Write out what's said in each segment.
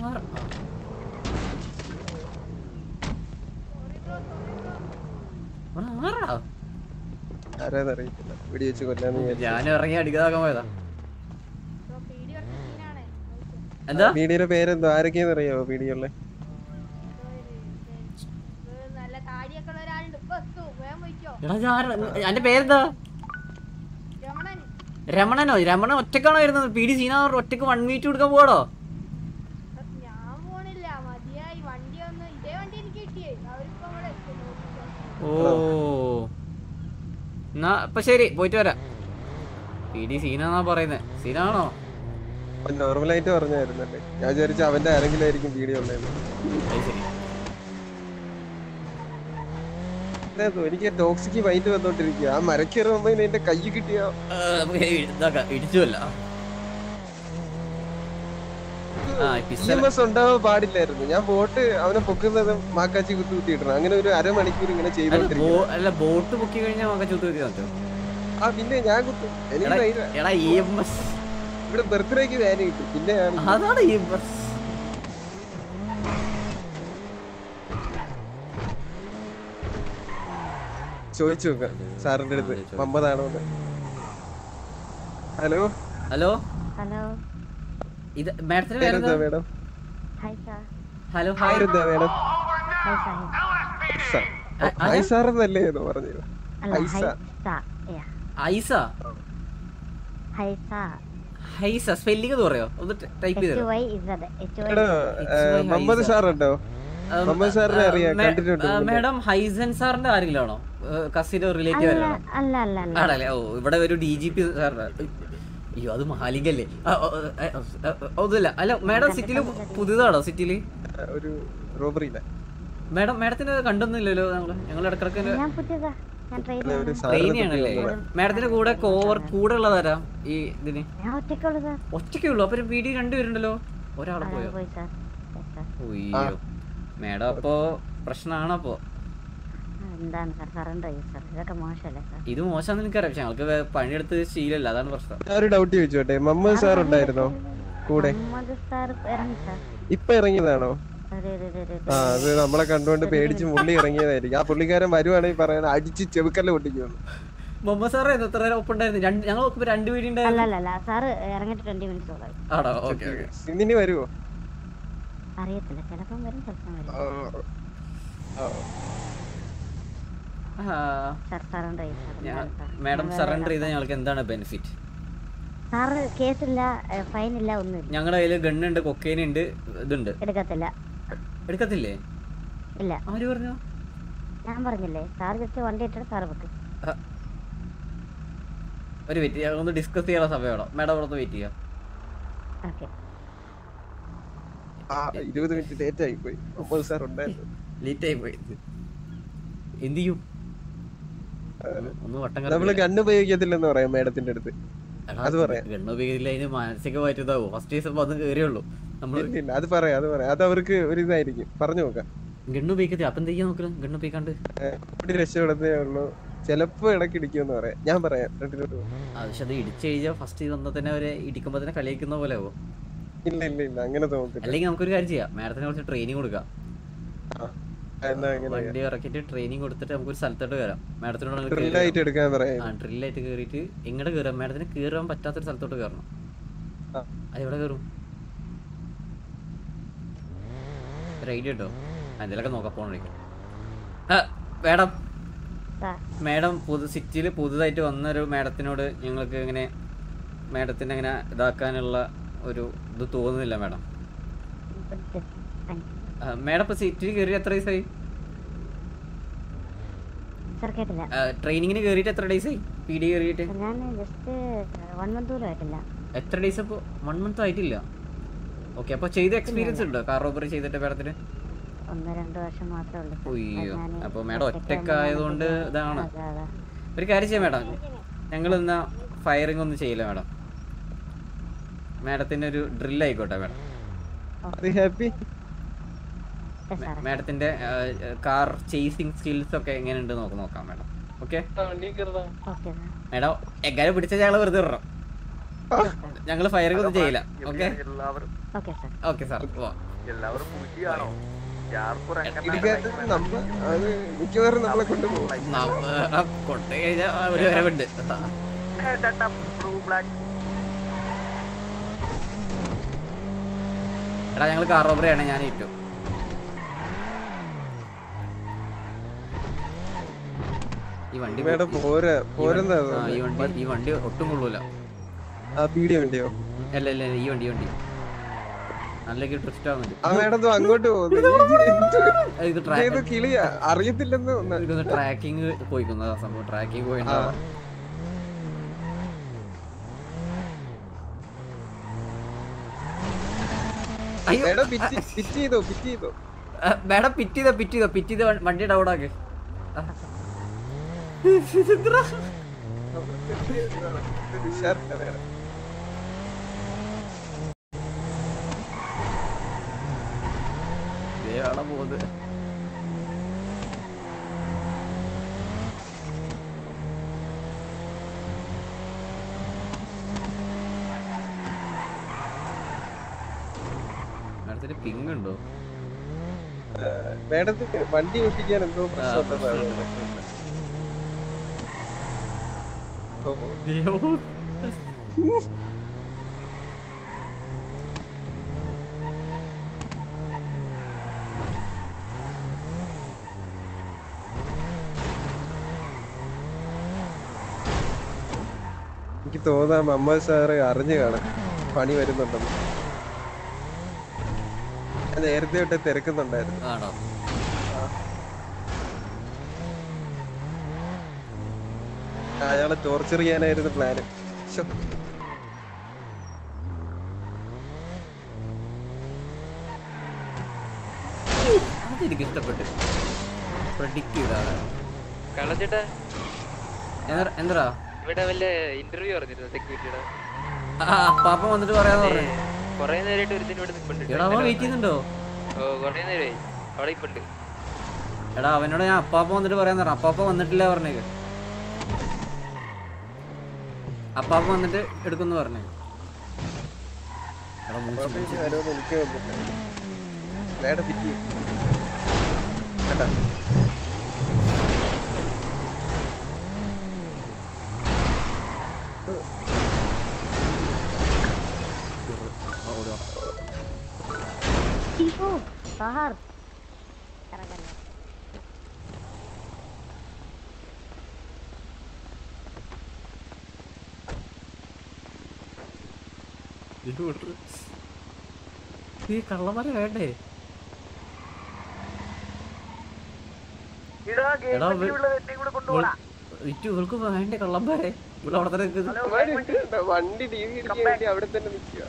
മാറ ആ. ഇവിടെ മാറാ ആരാന്നറിയത്തില്ല വെടി വെച്ച് കൊല്ലാന്ന് വിചാരിച്ചു ഞാൻ ഇറങ്ങി അടിക്കാതാക്കാൻ പോയതാ എന്താ പീഡിയുടെ പേരെന്തോ ആരൊക്കെയാന്ന് അറിയാവോ പീഡിയുള്ള നല്ല താടിയൊക്കെ ഉള്ള ഒരാളുണ്ട് ബസ്സു വേഗം പോയിക്കോ എടാ ഞാൻ എന്റെ പേരെന്താ രമണൻ രമണനോ രമണൻ ഒറ്റക്കാണോ വരുന്നത് പി ഡി സീന ഒറ്റക്ക് വൺ മിനിറ്റ് കൊടുക്കാൻ പോടോ ഞാൻ പോണില്ല മതിയായി വണ്ടി ഒന്ന് ഇതേ വണ്ടി എനിക്ക് കിട്ടിയേ അവരിപ്പോ ഇവിടെ എത്തുന്നു ഓ എന്നാ ഇപ്പൊ ശരി പോയിട്ട് വരാം പി ഡി സീന എന്നാ പറയുന്നത് സീനാണോ നോർമലായിട്ട് പറഞ്ഞായിരുന്നല്ലേ ഞാൻ വിചാരിച്ചു അവന്റെ ആരെങ്കിലും ആയിരിക്കും പീഡിയ ഉള്ളതെന്ന് അത് ശരി അതെന്തോ എനിക്ക് ടോക്സിക്ക് മൈൻഡ് വന്നോണ്ടിരിക്കുക ആ മരക്കേറി വന്നു എന്റെ കൈ കിട്ടിയ ആ, നമുക്ക് ഇതാക്കാം ഇടിച്ചുവല്ല ആ ഇ പിസ്റ്റൾ എം എസ് ഉണ്ടാവാൻ പാടില്ലായിരുന്നു ഞാൻ ബോട്ട് അവനെ പൊക്കുന്നത് മാക്കാച്ചി കുത്തി കുത്തിയിടണം അങ്ങനെ ഒരു അരമണിക്കൂർ ഇങ്ങനെ അല്ല ചെയ്തോണ്ടിരിക്കും ബോ- അല്ല ബോട്ട് ബുക്ക് കഴിഞ്ഞാൽ നമുക്ക് ചുത്തു വെക്കാൻ പറ്റും ആ പിന്നെ ഞാൻ കുത്തും എനിക്ക് എടാ ധൈര്യം. എടാ ഇ എം എസ് ഇവിടെ ബർത്ത്ഡേക്ക് വാന് കിട്ടും പിന്നെ ഞാൻ അതാണ് ഇ എം എസ് ചോദിച്ചു നോക്കാം സാറിന്റെ അടുത്ത് മമ്മതാണോ ഹലോ ഹലോ ഹലോ ഇത് മാഡത്തിന് പേരെന്താ പേരെന്താ madam hi sir hello hi പേരെന്താ മേഡം ഹായ് സാഹിബ് ആ, ആ, ഐസാറെന്നല്ലേ എന്ന് പറഞ്ഞു അല്ല ഹൈസ. ഹൈസ യാ ഐസ ഹൈസ ഹൈസ സ്പെല്ലിംഗ് എന്ന് പറയോ ഒന്ന് ടൈപ്പ് എച്ച് ചെയ്തോ വൈ ഇസഡ് എച്ച് വൈ എടാ It's my മുഹമ്മദ് ഹൈസ. സാറുണ്ടോ മുഹമ്മദ് സാറിനെ അറിയാം കണ്ടിട്ടുണ്ട് മുന്നേ. മാഡം ഹൈസൻ സാറിന്റെ ആരെങ്കിലും ആണോ കസിനോ റിലേറ്റീവ് അല്ല ആണോ അല്ല അല്ല അല്ല ആണല്ലേ ഓ ഇവിടെ ഒരു ഡി ജി പി സാറിന്റെ അയ്യോ അത് മഹാലിംഗല്ലേ ആ, ഓ, ഓ, ഏ, ഓ, ഏ, ഓ, ഒന്നുമില്ല അല്ല മാഡം സിറ്റിയിൽ പുതിയതാണോ സിറ്റിയിൽ ഒരു റോബറിയില്ല മാഡം മാഡത്തിന് കണ്ടൊന്നുമില്ലല്ലോ ഞങ്ങള് ഞങ്ങൾ ഇടക്കിടക്ക് ഞാൻ പുതിയതാ ഞാൻ ട്രെയിൻ ഒരു ട്രെയിനി ആണല്ലേ മാഡത്തിന്റെ കൂടെ കോവർ കൂടെ ഉള്ളതാരാ ഈ ഇതിന് ഞാൻ ഒറ്റയ്ക്കുള്ളൂ സാർ ഒറ്റയ്ക്കേ ഉള്ളൂ അപ്പൊ വീഡിയോ രണ്ടുപേരുണ്ടല്ലോ ഒരാളെ അതാണ് പോയോ പോയി സാർ Yes, sir. ഉയ്യോ മാഡം അപ്പോ പ്രശ്നമാണ് അപ്പോ ആ, എന്താണ് സാർ സറണ്ടർ ചെയ്യും സാർ ഇതൊക്കെ മോശമല്ലേ സാർ ഇത് മോശമാണെന്ന് എനിക്കറിയാം പക്ഷെ ഞങ്ങൾക്ക് വേ- പണിയെടുത്ത് ശീലമല്ല അതാണ് പ്രശ്നം ഞാൻ ഒരു ഡൗട്ട് ചോദിച്ചോട്ടെ മുഹമ്മദ് സാർ ഉണ്ടായിരുന്നോ കൂടെ മുഹമ്മദ് സാർ ഇറങ്ങി സാർ ഇപ്പൊ ഇറങ്ങിയതാണോ ഒരു ഒരു ഒരു ഒരു ആ അത് നമ്മളെ കണ്ടുകൊണ്ട് പേടിച്ച് മുള്ളി ഇറങ്ങിയതായിരിക്കും ആ പുള്ളിക്കാരൻ വരുവാണെങ്കിൽ പറയണ അടിച്ച് ചെവുക്കല്ല പൊട്ടിക്കുന്നു മുഹമ്മദ് സാറേ എത്ര നേരം ഒപ്പുണ്ടായിരുന്നു രണ്ട് ഞങ്ങൾ നോക്കുമ്പോ രണ്ട് വീഡിയോ അല്ല ഉണ്ടായിരുന്നു അല്ല അല്ല സാറ് ഇറങ്ങിയിട്ട് ട്വന്റി മിനിറ്റ്സ് ഓളായി ആണോ ഓക്കെ ഓക്കെ ഇന്നിനി വരുവോ അറിയത്തില്ല ചിലപ്പം വരും ചിലപ്പം വരും ആ, ആ. സാർ സറണ്ടർ ചെയ്യും സാർ എന്താണ് സാർ? മാഡം ഞാൻ വേറെ സറണ്ടർ ചെയ്താൽ ഞങ്ങൾക്ക് എന്താണ് ബെനിഫിറ്റ് സാറ് കേസില്ല ഫൈൻ ഇല്ല ഒന്നുമില്ല ഞങ്ങളുടെ കയ്യിൽ ഗണ്ണുണ്ട് കൊക്കൈൻ ഉണ്ട് ഇതുണ്ട് എടുക്കത്തില്ല എടുക്കത്തില്ലേ ഇല്ല ആര് പറഞ്ഞു ഞാൻ പറഞ്ഞില്ലേ സാർ ജസ്റ്റ് വണ്ടി ഇട്ടിട്ട് സാറ് വെക്കും ആ. ഒരു വെയിറ്റ് ചെയ്യാം ഒന്ന് ഡിസ്കസ് ചെയ്യാനുള്ള സമയമാണോ മാഡം അവിടെ ഒന്ന് വെയിറ്റ് ചെയ്യാം ഓക്കെ ആ ഇരുപത് മിനിറ്റ് ലേറ്റ് ആയി പോയി മുഹമ്മദ് സാർ ഉണ്ടായിരുന്നു ലേറ്റ് ആയി പോയി എന്ത് ചെയ്യും ഒന്ന് ഒന്ന് വട്ടം നമ്മള് ഗണ്ണ് ഉപയോഗിക്കത്തില്ലെന്ന് പറയാം മേഡത്തിന്റെ അടുത്ത് അത് പറയാം. ഗണ്ണ ഉപയോഗിക്കില്ല അതിന് മാനസികമായിട്ട് ഇതാവും ഫസ്റ്റ് ദിവസം അത് കയറിയുള്ളൂ നമ്മൾ ഇല്ല, ഇല്ല അത് പറയാം അത് പറയാം അത് അവർക്ക് ഒരു ഇതായിരിക്കും പറഞ്ഞു നോക്കാം ഗണ്ണ ഉപയോഗിക്കത്തില്ല അപ്പം എന്ത് ചെയ്യാൻ നോക്കണം ഗണ്ണ ഉപയോഗിക്കാണ്ട് ഇവിടെ രക്ഷപ്പെടുന്നേ ഉള്ളൂ ചിലപ്പോ ഇടയ്ക്ക് ഇടിക്കുമെന്ന് പറയാം ഞാൻ പറയാം രണ്ടിലോട്ട് പോ. ആ, പക്ഷെ അത് ഇടിച്ചു കഴിഞ്ഞാൽ ഫസ്റ്റ് വന്നാൽ തന്നെ അവരെ ഇടിക്കുമ്പോൾ തന്നെ കളിയാക്കുന്ന പോലെ ആവും ഇല്ല ഇല്ല ഇല്ല അങ്ങനെ തോന്നില്ല അല്ലെങ്കിൽ നമുക്കൊരു കാര്യം ചെയ്യാം മാഡത്തിനെ കുറച്ച് ട്രെയിനിങ് കൊടുക്കാം എന്നാ അങ്ങനെ വണ്ടി ഇറക്കിയിട്ട് ട്രെയിനിങ് കൊടുത്തിട്ട് നമുക്കൊരു സ്ഥലത്തോട്ട് കയറാം മാഡത്തിനോട് ഡ്രില്ലായിട്ട് എടുക്കാൻ പറയാം ആ ഡ്രില്ലായിട്ട് കയറിയിട്ട് എങ്ങോട്ട് കയറാം മാഡത്തിന് കയറാൻ പറ്റാത്തൊരു സ്ഥലത്തോട്ട് കയറണം ആ. അതെവിടെ കയറും ഒരു ഐഡിയ ഉണ്ടോ എന്തെങ്കിലുമൊക്കെ നോക്കാം പോകണിരിക്കും മാഡം സാർ മാഡം പുതു സിറ്റിയിൽ പുതുതായിട്ട് വന്നൊരു മാഡത്തിനോട് ഞങ്ങൾക്ക് ഇങ്ങനെ മാഡത്തിന് അങ്ങനെ ഇതാക്കാനുള്ള ഒരു ഇത് തോന്നുന്നില്ല മാഡം മാഡം ഇപ്പോൾ സിറ്റിയിൽ കയറി എത്ര ദിവസമായി സാർ കേട്ടില്ല ട്രെയിനിങ്ങിന് കയറിയിട്ട് എത്ര ഡേയ്സ് ആയി പി ഡി കയറിയിട്ട് ഞാൻ ജസ്റ്റ് വൺ മന്ത് പോലും ആയിട്ടില്ല എത്ര ഡേയ്സ് അപ്പോൾ വൺ മന്ത് ആയിട്ടില്ല ഓക്കെ അപ്പോൾ ചെയ്ത എക്സ്പീരിയൻസ് ഉണ്ടോ കാർ റോബറി ചെയ്തിട്ട് മാഡത്തിന് ഒന്ന് രണ്ട് വർഷം മാത്രമേ ഉള്ളൂ സാർ. ഉയ്യോ അത് ഞാന് അപ്പോൾ മാഡം ഒറ്റയ്ക്ക് ഒറ്റയ്ക്ക് ആയതുകൊണ്ട് ഇതാണ് അതെ അതെ ഒരു കാര്യം ചെയ്യാം മാഡം ഞങ്ങൾ എന്നാ ഫയറിംഗ് ഒന്നും ചെയ്യില്ല മാഡം മാഡത്തിന് ഒരു ഡ്രിൽ ആയിക്കോട്ടെ മാഡം അത് ഹാപ്പി Yes, സാറേ മാഡത്തിന്റെ കാർ ചേസിങ് സ്കിൽസ് ഒക്കെ എങ്ങനെയുണ്ട് നോക്ക് നോക്കാം madam okay okay sir madam എങ്ങനെ പിടിച്ച ഞങ്ങൾ വെറുതെ വിടണം ഞങ്ങൾ ഫയറിംഗ് ഒന്നും ചെയ്യില്ല okay okay sir okay sir പോവാം എല്ലാവരും പുലിയാണോ ജാർപ്പൂർ ഇടുക്കാത്ത നമ്മ അത് മിക്കവാറും നമ്മളെ കൊണ്ടുപോകും കൊണ്ടു കഴിഞ്ഞാൽ ഒരു വരവുണ്ട് ബ്ലൂ ബ്ലാക്ക് എടാ ഞങ്ങൾ കാർ റോബറിയാണ് ഞാൻ ഏറ്റു ഈ വണ്ടി മേഡം പോര പോരെന്നാ ആ, ഈ വണ്ടി ഈ വണ്ടി ഒട്ടും കൊള്ളൂല ആ പീടിയ വണ്ടിയോ അല്ല അല്ല ഈ വണ്ടി ഈ വണ്ടി നല്ല ട്രിസ്റ്റ് ആവുന്നുണ്ട് ആ മേഡം ദോ അങ്ങോട്ട് പോകുന്നു ഇത് ഇത് ട്രാക്ക് കിളിയാ അറിയത്തില്ലെന്ന് തോന്നുന്നു. ഇതൊന്ന് ട്രാക്കിങ് പോയിക്കുന്നത് ആ സംഭവം ട്രാക്കിങ് പോയിണ്ടാവാം അയ്യോ മേഡം പിറ്റ് പിറ്റ് ചെയ്തോ പിറ്റ് ചെയ്തോ ആ, മേഡം പിറ്റ് ചെയ്തോ പിറ്റ് ചെയ്തോ പിറ്റ് ചെയ്ത് വ- വണ്ടി ഡൗൺ ആക്ക് ആ. ഇതെന്തെടാ? ഇത് ഉഷാറില്ല മേഡം ദേ ആളെ പോകുന്നത് മേഡത്തിന് പിങ് ഉണ്ടോ മേഡത്തിന് വണ്ടി ഓട്ടിക്കാൻ എന്തോ ആ, പ്രശ്നം പ്രശ്നമുണ്ട്, ഉണ്ടെന്നാണ്. പ്രശ്നമുണ്ട്. ഓ, അയ്യോ. എനിക്ക് തോന്നാം മുഹമ്മദ് സാറ് അറിഞ്ഞു കാണും പണി വരുന്നുണ്ടെന്ന് ഞാൻ നേരത്തെ തൊട്ട് തിരക്കുന്നുണ്ടായിരുന്നു ആണോ അയാളെ ടോർച്ചർ ചെയ്യാനായിരുന്നു പ്ലാന് അതെനിക്ക് ഇഷ്ടപ്പെട്ടു പ്രഡിക്റ്റ് ചെയ്താണ് കള്ളച്ചേട്ടാ എന്താ ഇവിടെ വല്ല ഇന്റർവ്യൂ പറഞ്ഞിരുന്നു സെക്യൂരിറ്റിയുടെ പാപ്പ വന്നിട്ട് പറയാന്ന് പറഞ്ഞു കൊറേ നേരമായിട്ട് ഒരുത്തിന് ഇവിടെ നിൽപ്പുണ്ട് എടാ അവൻ വെയിറ്റ് ചെയ്യുന്നുണ്ടോ ഓ കൊറേ നേരമായി അവിടെ ഇപ്പുണ്ട് എടാ അവനോട് ഞാൻ അപ്പാപ്പ വന്നിട്ട് പറയാന്ന് പറഞ്ഞു അപ്പാപ്പ വന്നിട്ടില്ല പറഞ്ഞേക്ക് അപ്പാപ്പ വന്നിട്ട് എടുക്കുന്നു പറഞ്ഞു എടാ മൂഞ്ചി മൂഞ്ചി. ആരോന്ന് എനിക്ക് വന്നില്ല മേഡം പിറ്റി കേട്ടാ ആ, ഓടി വാ. ഓ സാർ ഇറങ്ങല്ലേ ഇത് വിട്ട്. ഈ കള്ളന്മാരെ വേണ്ടേ എടാ ഇവ- ഇവൾ- ഇറ്റു ഇവൾക്ക് വേണ്ടേ കള്ളന്മാരെ ഇവിടെ അവിടെ തന്നെ നിൽക്കുന്നത് അവന്മാര് ഇട്ടിട്ടുണ്ടോ? വണ്ടി ടി വി ഇടിക്കാൻ വേണ്ടി അവിടെ തന്നെ നിൽക്കുക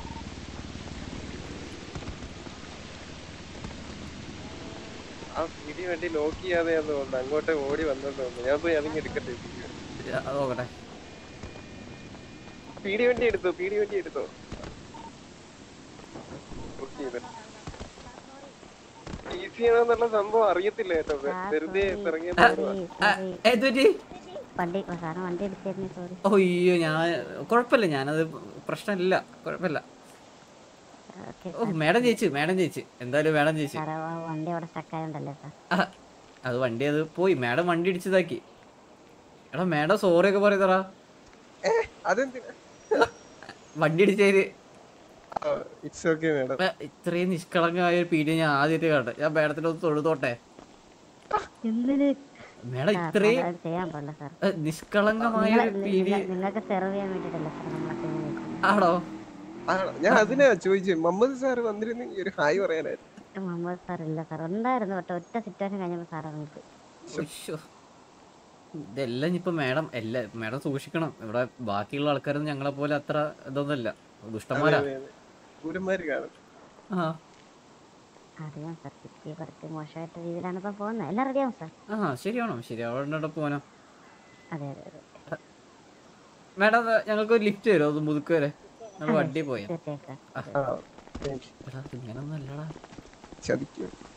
ആ പിടി വണ്ടി ലോക്ക് ചെയ്യാതെയാന്ന് തോന്നുന്നു അങ്ങോട്ട് ഓടി വന്നെന്ന് തോന്നുന്നു ഞാൻ പോയി അതിങ്ങ് എടുക്കട്ടെ അത് നോക്കട്ടെ പീടി വണ്ടി എടുത്തോ പീടി വണ്ടി എടുത്തോ ലോക്ക് ചെയ്ത് ഈസി ആണെന്നുള്ള സംഭവം അറിയത്തില്ല കേട്ടോ വെ- വെറുതെ ഇറങ്ങിയ ആ, സോറി ആ, സോറി ഏത് പറ്റി വണ്ടി സാറിന് വണ്ടി എടുത്തിരുന്നു സോറി അയ്യോ ഞാൻ കുഴപ്പമില്ല ഞാനത് പ്രശ്നമില്ല കുഴപ്പമില്ല ഓക്കെ ഓ മേഡം ജയിച്ചു മേഡം ജയിച്ചു എന്തായാലും മേഡം ജയിച്ചു സാറേ ആ വണ്ടി അവിടെ സ്റ്റക്കായോണ്ടല്ലേ സാർ ആ, അത് വണ്ടി അത് പോയി മേഡം വണ്ടി ഇടിച്ചതാക്കി എടാ മേഡം സോറി ഒക്കെ പറയത്തറാ അതെന്തിനാ വണ്ടി ഇടിച്ചതിന് ഇറ്റ്സ് ഓക്കെ മേഡം ഇപ്പൊ ഇത്രയും നിഷ്കളങ്കമായ ഒരു പീഡിയ ഞാൻ ആദ്യമായിട്ട് കാണട്ടെ ഞാൻ മേഡത്തിന്റെ ഒന്ന് തൊഴുതോട്ടെ എന്തിന് മേഡം സാർ, ഇത്രയും അത് ചെയ്യാൻ പാടില്ല സാർ ഏ, നിഷ്കളങ്കമായ നിങ്ങളെ- ഒരു പീഡിയ നിങ്ങ- നിങ്ങൾക്ക് സെർവ് ചെയ്യാൻ വേണ്ടിട്ടല്ലേ സാർ നമ്മളൊക്കെ ഇങ്ങനെ നിൽക്കുന്നത്. ആണോ ആണോ ഞാൻ അതിനാ ചോദിച്ചു മുഹമ്മദ് സാർ വന്നിരുന്നെങ്കിൽ ഒരു ഹായ് പറയാനായിരുന്നു മുഹമ്മദ് സാർ ഇല്ല സാർ ഉണ്ടായിരുന്നു പക്ഷെ ഒറ്റ സിറ്റുവേഷൻ കഴിഞ്ഞപ്പോൾ സാർ ഇറങ്ങിപ്പോയി ഉശ്ശോ. ഇതെല്ലാം ഇപ്പൊ മേഡം എല്ലാം മേഡം സൂക്ഷിക്കണം ഇവിടെ ബാക്കിയുള്ള ആൾക്കാരൊന്നും ഞങ്ങളെ പോലെ അത്ര ഇതൊന്നുമല്ല ദുഷ്ടന്മാരാ പൂരന്മാര് കാണും ആ അറിയാം സാർ സിറ്റി കുറച്ച് മോശമായിട്ട് രീതിയിലാണ് ഇപ്പം പോകുന്നത് എല്ലാം റെഡിയാവും സാർ ആ ശരിയാണോ ശരി അവിടെ പോനോ അതെ അതെ അതെ മേഡം അത് ഞങ്ങൾക്ക് ഒരു ലിഫ്റ്റ് തരുമോ അത് മുതുക്ക് വരെ ഞങ്ങൾ വണ്ടി പോയാ തീർച്ചയായും സാർ ആ എടാ ഇങ്ങനൊന്നും അല്ലടാ ചതിക്കും